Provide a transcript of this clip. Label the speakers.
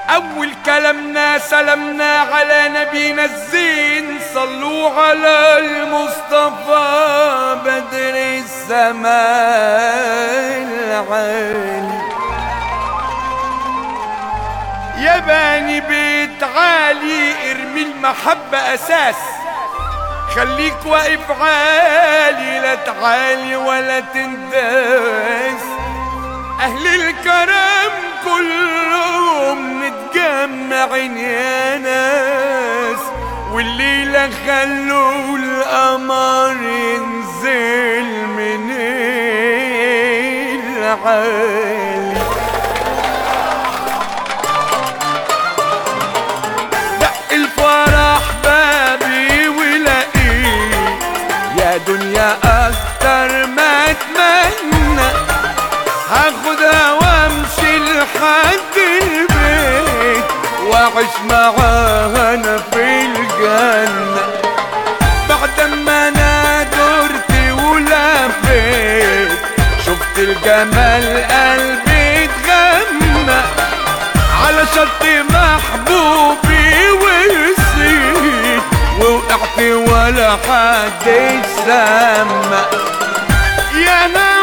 Speaker 1: أول كلامنا سلمنا على نبينا الزين صلوا على المصطفى بدر السماء العالي يا باني بيت عالي ارمي المحبة أساس خليك واقف عالي لا تعالي ولا تنداس أهل الكرم كلهم متجمعين يا ناس والليلة خلوا القمر ينزل من العالي دق الفرح بابي ولقيت يا دنيا أكتر ما أتمنى هاخدها وامشي لحد البيت واعيش معاها انا في الجنة بعد ما انا درت ولفيت شفت الجمال قلبي اتغمى على شط محبوبي ورسيت ووقعت ولا حد سمع يا ناس